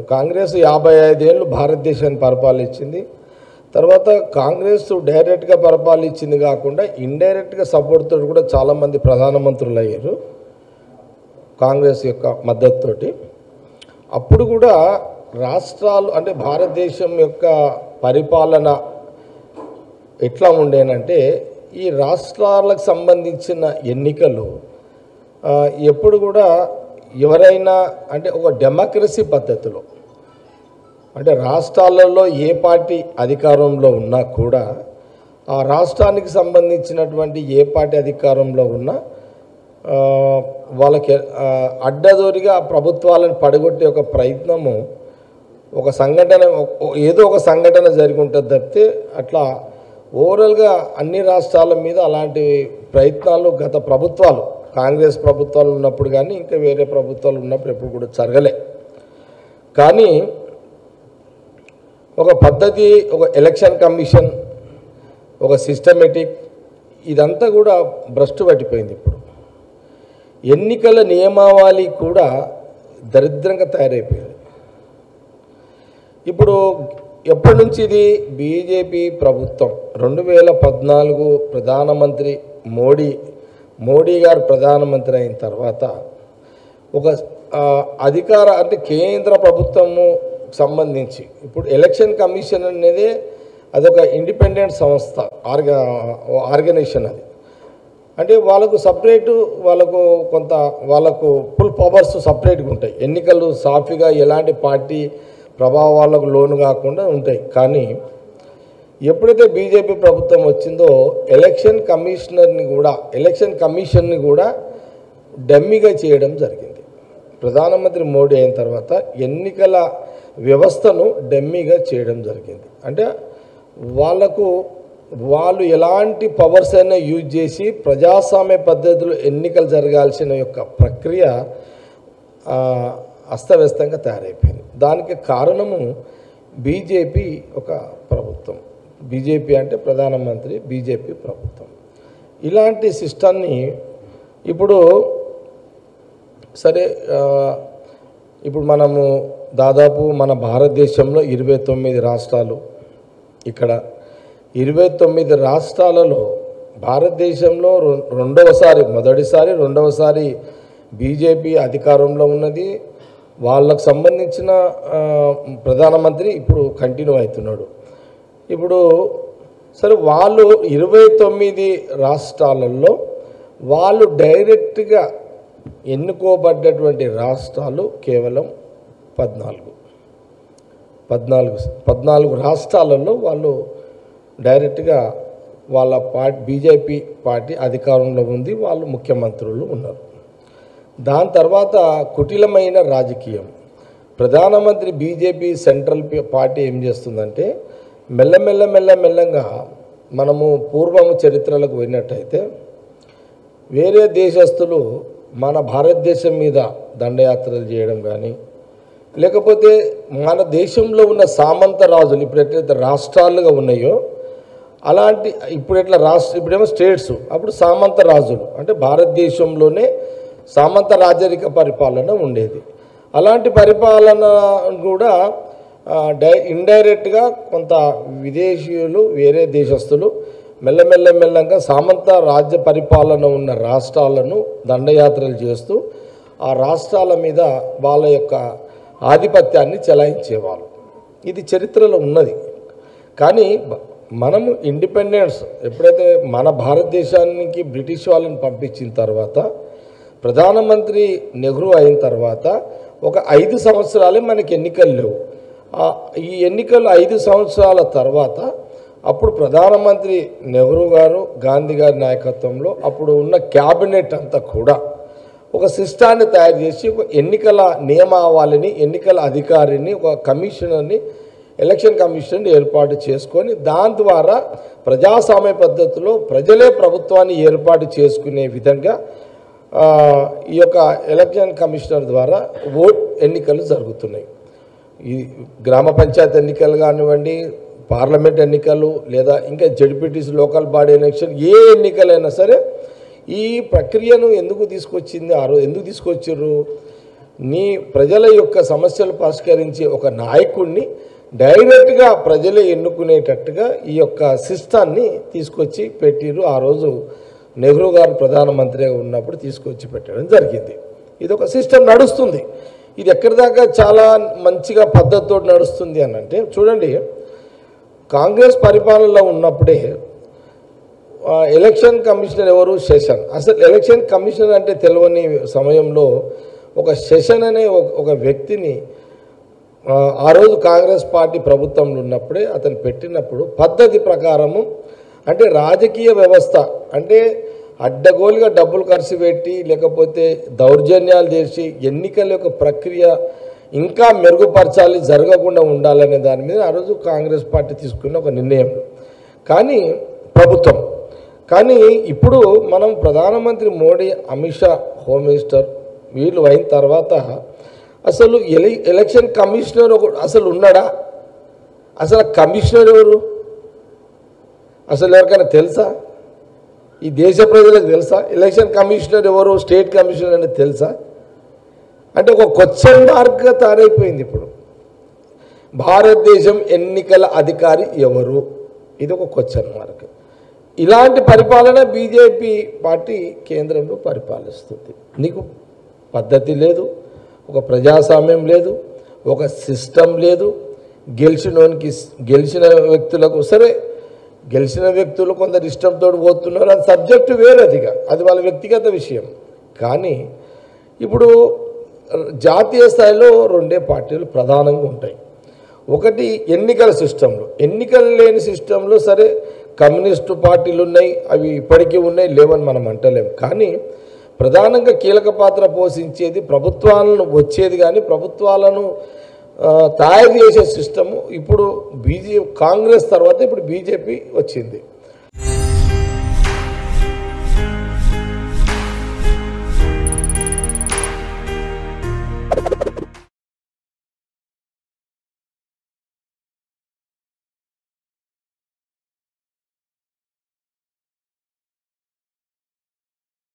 కాంగ్రెస్ యాభై ఐదేళ్ళు భారతదేశాన్ని పరిపాలించింది తర్వాత కాంగ్రెస్ డైరెక్ట్గా పరిపాలించింది కాకుండా ఇండైరెక్ట్గా సపోర్ట్ తోటి కూడా చాలామంది ప్రధానమంత్రులు అయ్యారు కాంగ్రెస్ యొక్క మద్దతుతోటి అప్పుడు కూడా రాష్ట్రాలు అంటే భారతదేశం యొక్క పరిపాలన ఎట్లా ఉండేనంటే ఈ రాష్ట్రాలకు సంబంధించిన ఎన్నికలు ఆ, ఎప్పుడు కూడా ఎవరైనా అంటే ఒక డెమోక్రసీ పద్ధతిలో అంటే రాష్ట్రాలలో ఏ పార్టీ అధికారంలో ఉన్నా కూడా ఆ రాష్ట్రానికి సంబంధించినటువంటి ఏ పార్టీ అధికారంలో ఉన్నా ఆ, వాళ్ళకి ఆ, అడ్డదోరిగా ప్రభుత్వాలను పడగొట్టే ఒక ప్రయత్నము ఒక సంఘటన ఒక- ఏదో ఒక సంఘటన జరిగి ఉంటుంది తప్పితే అట్లా ఓవరాల్గా అన్ని రాష్ట్రాల మీద అలాంటి ప్రయత్నాలు గత ప్రభుత్వాలు కాంగ్రెస్ ప్రభుత్వాలు ఉన్నప్పుడు కానీ ఇంకా వేరే ప్రభుత్వాలు ఉన్నప్పుడు ఎప్పుడు కూడా జరగలే కానీ ఒక పద్ధతి ఒక ఎలక్షన్ కమిషన్ ఒక సిస్టమేటిక్ ఇదంతా కూడా భ్రష్టు పట్టిపోయింది ఇప్పుడు ఎన్నికల నియమావళి కూడా దరిద్రంగా తయారైపోయింది ఇప్పుడు ఎప్పటి నుంచి ఇది బీజేపీ ప్రభుత్వం రెండు వేల పద్నాలుగు ప్రధానమంత్రి మోడీ మోడీ గారు ప్రధానమంత్రి అయిన తర్వాత ఒక ఆ, అధికార అంటే కేంద్ర ప్రభుత్వము సంబంధించి ఇప్పుడు ఎలక్షన్ కమిషన్ అనేది అదొక ఇండిపెండెంట్ సంస్థ ఆర్గ ఆర్గనైజేషన్ అది అంటే వాళ్ళకు సపరేటు వాళ్ళకు కొంత వాళ్ళకు ఫుల్ పవర్స్ సపరేట్గా ఉంటాయి ఎన్నికలు సాఫీగా ఎలాంటి పార్టీ ప్రభావాలకు లోను కాకుండా ఉంటాయి కానీ ఎప్పుడైతే బీజేపీ ప్రభుత్వం వచ్చిందో ఎలక్షన్ కమిషనర్ని కూడా ఎలక్షన్ కమిషన్ని కూడా డమ్మీగా చేయడం జరిగింది ప్రధానమంత్రి మోడీ అయిన తర్వాత ఎన్నికల వ్యవస్థను డమ్మీగా చేయడం జరిగింది అంటే వాళ్ళకు వాళ్ళు ఎలాంటి పవర్స్ అయినా యూజ్ చేసి ప్రజాస్వామ్య పద్ధతిలో ఎన్నికలు జరగాల్సిన యొక్క ప్రక్రియ ఆ, అస్తవ్యస్తంగా తయారైపోయింది దానికి కారణము బీజేపీ ఒక ప్రభుత్వం బీజేపీ అంటే ప్రధానమంత్రి బీజేపీ ప్రభుత్వం ఇలాంటి సిస్టాన్ని ఇప్పుడు సరే ఆ, ఇప్పుడు మనము దాదాపు మన భారతదేశంలో ఇరవై తొమ్మిది రాష్ట్రాలు ఇక్కడ ఇరవై తొమ్మిది రాష్ట్రాలలో భారతదేశంలో రెం- రెండవసారి మొదటిసారి రెండవసారి బీజేపీ అధికారంలో ఉన్నది వాళ్ళకు సంబంధించిన ఆ, ప్రధానమంత్రి ఇప్పుడు కంటిన్యూ అవుతున్నాడు ఇప్పుడు సరే వాళ్ళు ఇరవై తొమ్మిది రాష్ట్రాలలో వాళ్ళు డైరెక్ట్గా ఎన్నుకోబడ్డటువంటి రాష్ట్రాలు కేవలం పద్నాలుగు పద్నాలుగు పద్నాలుగు రాష్ట్రాలలో వాళ్ళు డైరెక్ట్గా వాళ్ళ పార్టీ బీజేపీ పార్టీ అధికారంలో ఉంది వాళ్ళు ముఖ్యమంత్రులు ఉన్నారు దాని తర్వాత కుటిలమైన రాజకీయం ప్రధానమంత్రి బీజేపీ సెంట్రల్ పి- పార్టీ ఏం చేస్తుందంటే మెల్లమెల్ల మెల్లమెల్లంగా మనము పూర్వము చరిత్రలకు పోయినట్టయితే వేరే దేశస్తులు మన భారతదేశం మీద దండయాత్రలు చేయడం కానీ లేకపోతే మన దేశంలో ఉన్న సామంత రాజులు ఇప్పుడు ఎట్లయితే రాష్ట్రాలుగా ఉన్నాయో అలాంటి ఇప్పుడు ఎట్లా రాష్ట్ర ఇప్పుడేమో స్టేట్స్ అప్పుడు సామంత రాజులు అంటే భారతదేశంలోనే సామంత రాజరిక పరిపాలన ఉండేది అలాంటి పరిపాలన కూడా ఆ, డై ఇండైరెక్ట్గా కొంత విదేశీయులు వేరే దేశస్తులు మెల్లమెల్ల మెల్లంగా సామంత రాజ్య పరిపాలన ఉన్న రాష్ట్రాలను దండయాత్రలు చేస్తూ ఆ రాష్ట్రాల మీద వాళ్ళ యొక్క ఆధిపత్యాన్ని చెలాయించేవాళ్ళు ఇది చరిత్రలో ఉన్నది కానీ బ- మనము ఇండిపెండెన్స్ ఎప్పుడైతే మన భారతదేశానికి బ్రిటిష్ వాళ్ళని పంపించిన తర్వాత ప్రధానమంత్రి నెహ్రూ అయిన తర్వాత ఒక ఐదు సంవత్సరాలే మనకి ఎన్నికలు లేవు ఆ, ఈ ఎన్నికలు ఐదు సంవత్సరాల తర్వాత అప్పుడు ప్రధానమంత్రి నెహ్రూ గారు గాంధీ గారి నాయకత్వంలో అప్పుడు ఉన్న క్యాబినెట్ అంతా కూడా ఒక సిస్టాన్ని తయారు చేసి ఒక ఎన్నికల నియమావళిని ఎన్నికల అధికారిని ఒక కమిషనర్ని ఎలక్షన్ కమిషన్ ఏర్పాటు చేసుకొని దాని ద్వారా ప్రజాస్వామ్య పద్ధతిలో ప్రజలే ప్రభుత్వాన్ని ఏర్పాటు చేసుకునే విధంగా ఆ, ఈ యొక్క ఎలక్షన్ కమిషనర్ ద్వారా ఓట్ ఎన్నికలు జరుగుతున్నాయి ఈ గ్రామ పంచాయతీ ఎన్నికలు కానివ్వండి పార్లమెంట్ ఎన్నికలు లేదా ఇంకా జడ్పీటీసీ లోకల్ బాడీ ఎలక్షన్ ఏ ఎన్నికలైనా సరే ఈ ప్రక్రియను ఎందుకు తీసుకొచ్చింది ఆ రోజు ఎందుకు తీసుకొచ్చారు నీ ప్రజల యొక్క సమస్యలు పరిష్కరించే ఒక నాయకుడిని డైరెక్ట్గా ప్రజలే ఎన్నుకునేటట్టుగా ఈ యొక్క సిస్టాన్ని తీసుకొచ్చి పెట్టిరు ఆ రోజు నెహ్రూ గారు ప్రధానమంత్రిగా ఉన్నప్పుడు తీసుకొచ్చి పెట్టడం జరిగింది ఇది ఒక సిస్టమ్ నడుస్తుంది ఇది ఎక్కడి దాకా చాలా మంచిగా పద్ధతితో నడుస్తుంది అని అంటే చూడండి కాంగ్రెస్ పరిపాలనలో ఉన్నప్పుడే ఆ, ఎలక్షన్ కమిషనర్ ఎవరు సెషన్ అసలు ఎలక్షన్ కమిషనర్ అంటే తెలియని సమయంలో ఒక సెషన్ అనే ఒక- ఒక వ్యక్తిని ఆ, ఆ రోజు కాంగ్రెస్ పార్టీ ప్రభుత్వంలో ఉన్నప్పుడే అతను పెట్టినప్పుడు పద్ధతి ప్రకారము అంటే రాజకీయ వ్యవస్థ అంటే అడ్డగోలుగా డబ్బులు ఖర్చు పెట్టి లేకపోతే దౌర్జన్యాలు చేసి ఎన్నికల యొక్క ప్రక్రియ ఇంకా మెరుగుపరచాలి జరగకుండా ఉండాలనే దాని మీద ఆ రోజు కాంగ్రెస్ పార్టీ తీసుకున్న ఒక నిర్ణయం కానీ ప్రభుత్వం కానీ ఇప్పుడు మనం ప్రధానమంత్రి మోడీ అమిత్ షా హోమ్ మినిస్టర్ వీళ్ళు అయిన తర్వాత అసలు ఎలి ఎలక్షన్ కమిషనర్ ఒక- అసలు ఉన్నాడా అసలు ఆ కమిషనర్ ఎవరు అసలు ఎవరికైనా తెలుసా ఈ దేశ ప్రజలకు తెలుసా ఎలక్షన్ కమిషనర్ ఎవరు స్టేట్ కమిషనర్ అనేది తెలుసా అంటే ఒక క్వశ్చన్ మార్క్గా తయారైపోయింది ఇప్పుడు భారతదేశం ఎన్నికల అధికారి ఎవరు ఇది ఒక క్వశ్చన్ మార్క్ ఇలాంటి పరిపాలన బీజేపీ పార్టీ కేంద్రంలో పరిపాలిస్తుంది నీకు పద్ధతి లేదు ఒక ప్రజాస్వామ్యం లేదు ఒక సిస్టమ్ లేదు గెలిచినోనికి గెలిచిన వ్యక్తులకు సరే గెలిచిన వ్యక్తులు కొందరు ఇష్టంతో పోతున్నారు అది సబ్జెక్టు వేరేదిగా అది వాళ్ళ వ్యక్తిగత విషయం కానీ ఇప్పుడు జాతీయ స్థాయిలో రెండే పార్టీలు ప్రధానంగా ఉంటాయి ఒకటి ఎన్నికల సిస్టంలో ఎన్నికలు లేని సిస్టంలో సరే కమ్యూనిస్టు పార్టీలు ఉన్నాయి అవి ఇప్పటికీ ఉన్నాయి లేవని మనం అంటలేం కానీ ప్రధానంగా కీలక పాత్ర పోషించేది ప్రభుత్వాలను వచ్చేది కానీ ప్రభుత్వాలను ఆ, తయారు చేసే సిస్టము ఇప్పుడు బీజే కాంగ్రెస్ తర్వాత ఇప్పుడు బీజేపీ వచ్చింది